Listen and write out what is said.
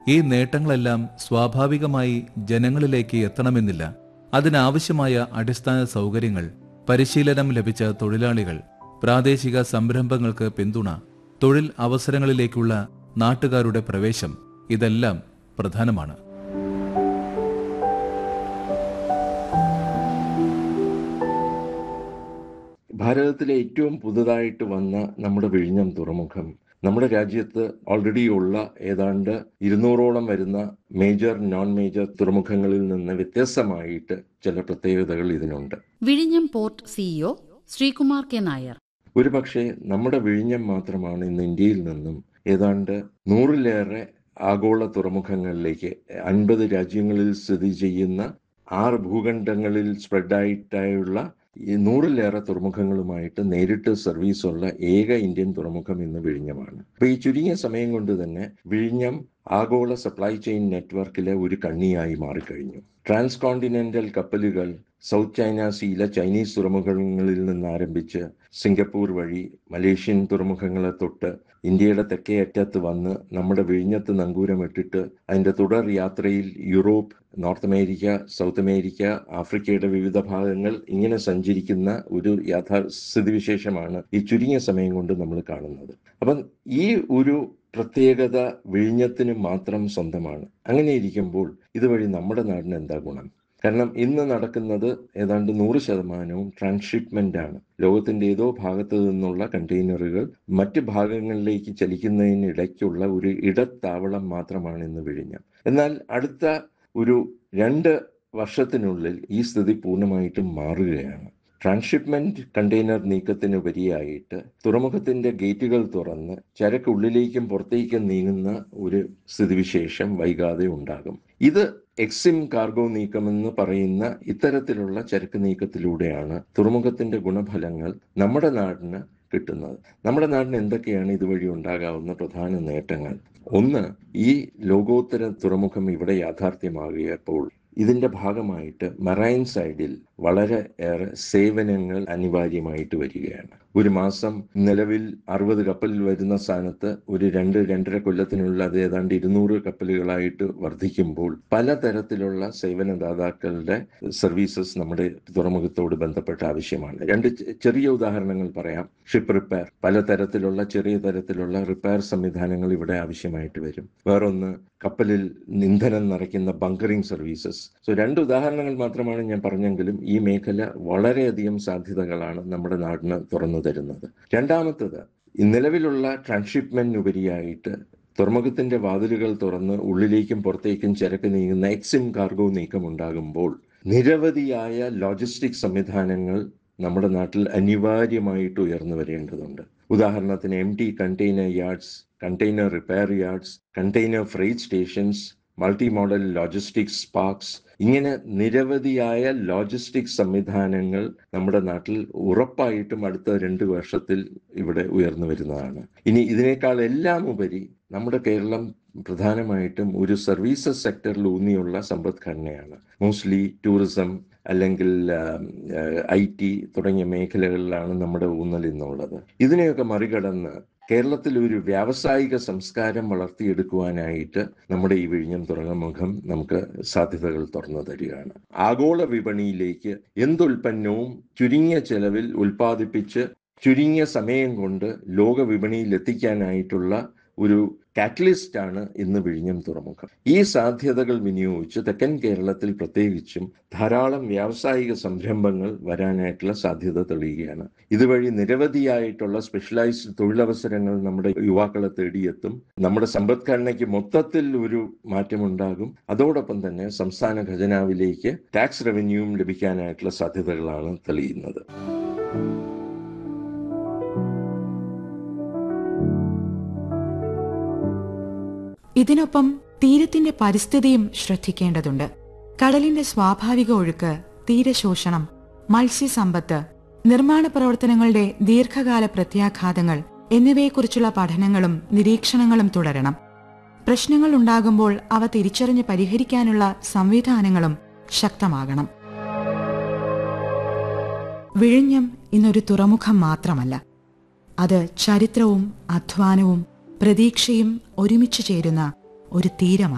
ഈ നേട്ടങ്ങളെല്ലാം സ്വാഭാവികമായി ജനങ്ങളിലേക്ക് എത്തണമെന്നില്ല അതിനാവശ്യമായ അടിസ്ഥാന സൗകര്യങ്ങൾ പരിശീലനം ലഭിച്ച തൊഴിലാളികൾ പ്രാദേശിക സംരംഭങ്ങൾക്ക് പിന്തുണ തൊഴിൽ അവസരങ്ങളിലേക്കുള്ള നാട്ടുകാരുടെ പ്രവേശം ഇതെല്ലാം പ്രധാനമാണ് ഭാരതത്തിലെ ഏറ്റവും പുതുതായിട്ട് വന്ന നമ്മുടെ വിഴിഞ്ഞം തുറമുഖം നമ്മുടെ രാജ്യത്ത് ഓൾറെഡി ഉള്ള ഏതാണ്ട് ഇരുന്നൂറോളം വരുന്ന മേജർ നോൺ മേജർ തുറമുഖങ്ങളിൽ നിന്ന് വ്യത്യസ്തമായിട്ട് ചില പ്രത്യേകതകൾ ഇതിനുണ്ട് വിഴിഞ്ഞം port CEO Sreekumar K Nair ഒരുപക്ഷെ നമ്മുടെ വിഴിഞ്ഞം മാത്രമാണ് ഇന്ന് ഇന്ത്യയിൽ നിന്നും ഏതാണ്ട് നൂറിലേറെ ആഗോള തുറമുഖങ്ങളിലേക്ക് അൻപത് രാജ്യങ്ങളിൽ സ്ഥിതി ചെയ്യുന്ന ആറ് ഭൂഖണ്ഡങ്ങളിൽ സ്പ്രെഡായിട്ടായുള്ള ഈ നൂറിലേറെ തുറമുഖങ്ങളുമായിട്ട് നേരിട്ട് സർവീസ് ഉള്ള ഏക ഇന്ത്യൻ തുറമുഖം ഇന്ന് വിഴിഞ്ഞമാണ് അപ്പൊ ഈ ചുരുങ്ങിയ സമയം കൊണ്ട് തന്നെ വിഴിഞ്ഞം ആഗോള സപ്ലൈ ചെയിൻ നെറ്റ്വർക്കിലെ ഒരു കണ്ണിയായി മാറിക്കഴിഞ്ഞു ട്രാൻസ് കോണ്ടിനെന്റൽ കപ്പലുകൾ സൗത്ത് ചൈന സീയിലെ ചൈനീസ് തുറമുഖങ്ങളിൽ നിന്ന് ആരംഭിച്ച് സിംഗപ്പൂർ വഴി മലേഷ്യൻ തുറമുഖങ്ങളെ തൊട്ട് ഇന്ത്യയുടെ തെക്കേ അറ്റത്ത് വന്ന് നമ്മുടെ വിഴിഞ്ഞത്ത് നങ്കൂരമിട്ടിട്ട് അതിന്റെ തുടർ യാത്രയിൽ Europe north America south America ആഫ്രിക്കയുടെ വിവിധ ഭാഗങ്ങൾ ഇങ്ങനെ സഞ്ചരിക്കുന്ന ഒരു യാഥാസ്ഥിതിവിശേഷമാണ് ഈ ചുരുങ്ങിയ സമയം കൊണ്ട് നമ്മൾ കാണുന്നത് അപ്പം ഈ ഒരു പ്രത്യേകത വിഴിഞ്ഞത്തിന് മാത്രം സ്വന്തമാണ് അങ്ങനെ ഇരിക്കുമ്പോൾ ഇതുവഴി നമ്മുടെ നാടിന് എന്താ ഗുണം കാരണം ഇന്ന് നടക്കുന്നത് ഏതാണ്ട് നൂറ് ശതമാനവും ട്രാൻസ്ഷിപ്മെന്റ് ആണ് ലോകത്തിന്റെ ഏതോ ഭാഗത്തു നിന്നുള്ള കണ്ടെയ്നറുകൾ മറ്റ് ഭാഗങ്ങളിലേക്ക് ചലിക്കുന്നതിനിടയ്ക്കുള്ള ഒരു ഇടത്താവളം മാത്രമാണ് ഇന്ന് വിഴിഞ്ഞം എന്നാൽ അടുത്ത ഒരു രണ്ട് വർഷത്തിനുള്ളിൽ ഈ സ്ഥിതി പൂർണ്ണമായിട്ടും മാറുകയാണ് ട്രാൻസ്ഷിപ്മെന്റ് കണ്ടെയ്നർ നീക്കത്തിനുപരിയായിട്ട് തുറമുഖത്തിന്റെ ഗേറ്റുകൾ തുറന്ന് ചരക്ക് ഉള്ളിലേക്കും പുറത്തേക്കും നീങ്ങുന്ന ഒരു സ്ഥിതിവിശേഷം വൈകാതെ ഉണ്ടാകും ഇത് എക്സിം കാർഗോ നീക്കമെന്ന് പറയുന്ന ഇത്തരത്തിലുള്ള ചരക്ക് നീക്കത്തിലൂടെയാണ് തുറമുഖത്തിന്റെ ഗുണഫലങ്ങൾ നമ്മുടെ നാടിന് കിട്ടുന്നത് നമ്മുടെ നാടിന് എന്തൊക്കെയാണ് ഇതുവഴി ഉണ്ടാകാവുന്ന പ്രധാന നേട്ടങ്ങൾ ഒന്ന് ഈ ലോകോത്തര തുറമുഖം ഇവിടെ യാഥാർത്ഥ്യമാകിയപ്പോൾ ഇതിന്റെ ഭാഗമായിട്ട് മറൈൻ സൈഡിൽ വളരെ ഏറെ സേവനങ്ങൾ അനിവാര്യമായിട്ട് വരികയാണ് ഒരു മാസം നിലവിൽ അറുപത് കപ്പൽ വരുന്ന സ്ഥാനത്ത് ഒരു രണ്ട് രണ്ടര കൊല്ലത്തിനുള്ള അത് ഏതാണ്ട് ഇരുന്നൂറ് കപ്പലുകളായിട്ട് വർദ്ധിക്കുമ്പോൾ പലതരത്തിലുള്ള സേവനദാതാക്കളുടെ സർവീസസ് നമ്മുടെ തുറമുഖത്തോട് ബന്ധപ്പെട്ട ആവശ്യമാണ് രണ്ട് ചെറിയ ഉദാഹരണങ്ങൾ പറയാം ഷിപ്പ് റിപ്പയർ പലതരത്തിലുള്ള ചെറിയ തരത്തിലുള്ള റിപ്പയർ സംവിധാനങ്ങൾ ഇവിടെ ആവശ്യമായിട്ട് വരും വേറൊന്ന് കപ്പലിൽ ഇന്ധനം നിറയ്ക്കുന്ന ബങ്കറിംഗ് സർവീസസ് സോ രണ്ട് ഉദാഹരണങ്ങൾ മാത്രമാണ് ഞാൻ പറഞ്ഞെങ്കിലും ഈ മേഖല വളരെയധികം സാധ്യതകളാണ് നമ്മുടെ നാടിന് തുറന്നു തരുന്നത് രണ്ടാമത്തത് നിലവിലുള്ള ട്രാൻസ്ഷിപ്മെന്റിനുപരിയായിട്ട് തുറമുഖത്തിന്റെ വാതിലുകൾ തുറന്ന് ഉള്ളിലേക്കും പുറത്തേക്കും ചരക്ക് നീങ്ങുന്ന എക്സിം കാർഗോ നീക്കം ഉണ്ടാകുമ്പോൾ നിരവധിയായ ലോജിസ്റ്റിക് സംവിധാനങ്ങൾ നമ്മുടെ നാട്ടിൽ അനിവാര്യമായിട്ട് ഉയർന്നു വരേണ്ടതുണ്ട് ഉദാഹരണത്തിന് M T container yards container repair yards container freight stations multimodal logistics parks ഇങ്ങനെ നിരവധിയായ ലോജിസ്റ്റിക് സംവിധാനങ്ങൾ നമ്മുടെ നാട്ടിൽ ഉറപ്പായിട്ടും അടുത്ത രണ്ട് വർഷത്തിൽ ഇവിടെ ഉയർന്നു വരുന്നതാണ് ഇനി ഇതിനേക്കാൾ എല്ലാം ഉപരി നമ്മുടെ കേരളം പ്രധാനമായിട്ടും ഒരു സർവീസസ് സെക്ടറിൽ ഊന്നിയുള്ള സമ്പദ്ഘടനയാണ് മോസ്റ്റ്ലി ടൂറിസം അല്ലെങ്കിൽ ഐ ടി തുടങ്ങിയ മേഖലകളിലാണ് നമ്മുടെ ഊന്നൽ ഇന്നുള്ളത് ഇതിനെയൊക്കെ മറികടന്ന് കേരളത്തിൽ ഒരു വ്യാവസായിക സംസ്കാരം വളർത്തിയെടുക്കുവാനായിട്ട് നമ്മുടെ ഈ വിഴിഞ്ഞം തുറമുഖം നമുക്ക് സാധ്യതകൾ തുറന്നു തരികയാണ് ആഗോള വിപണിയിലേക്ക് എന്തുൽപ്പന്നവും ചുരുങ്ങിയ ചെലവിൽ ഉൽപ്പാദിപ്പിച്ച് ചുരുങ്ങിയ സമയം കൊണ്ട് ലോക വിപണിയിൽ എത്തിക്കാനായിട്ടുള്ള ഒരു കാറ്റലിസ്റ്റ് ആണ് ഇന്ന് വിഴിഞ്ഞം തുറമുഖം ഈ സാധ്യതകൾ വിനിയോഗിച്ച് തെക്കൻ കേരളത്തിൽ പ്രത്യേകിച്ചും ധാരാളം വ്യാവസായിക സംരംഭങ്ങൾ വരാനായിട്ടുള്ള സാധ്യത തെളിയുകയാണ് ഇതുവഴി നിരവധിയായിട്ടുള്ള സ്പെഷ്യലൈസ്ഡ് തൊഴിലവസരങ്ങൾ നമ്മുടെ യുവാക്കളെ തേടിയെത്തും നമ്മുടെ സമ്പദ്ഘടനയ്ക്ക് മൊത്തത്തിൽ ഒരു മാറ്റമുണ്ടാകും അതോടൊപ്പം തന്നെ സംസ്ഥാന ഖജനാവിലേക്ക് ടാക്സ് റവന്യൂവും ലഭിക്കാനായിട്ടുള്ള സാധ്യതകളാണ് തെളിയുന്നത് ഇതിനൊപ്പം തീരത്തിന്റെ പരിസ്ഥിതിയും ശ്രദ്ധിക്കേണ്ടതുണ്ട് കടലിന്റെ സ്വാഭാവിക ഒഴുക്ക് തീരശോഷണം മത്സ്യസമ്പത്ത് നിർമ്മാണ പ്രവർത്തനങ്ങളുടെ ദീർഘകാല പ്രത്യാഘാതങ്ങൾ എന്നിവയെക്കുറിച്ചുള്ള പഠനങ്ങളും നിരീക്ഷണങ്ങളും തുടരണം പ്രശ്നങ്ങൾ ഉണ്ടാകുമ്പോൾ അവ തിരിച്ചറിഞ്ഞ് പരിഹരിക്കാനുള്ള സംവിധാനങ്ങളും ശക്തമാകണം വിഴിഞ്ഞം ഇന്നൊരു തുറമുഖം മാത്രമല്ല അത് ചരിത്രവും അധ്വാനവും പ്രതീക്ഷയും ഒരുമിച്ച് ചേരുന്ന ഒരു തീരമാണ്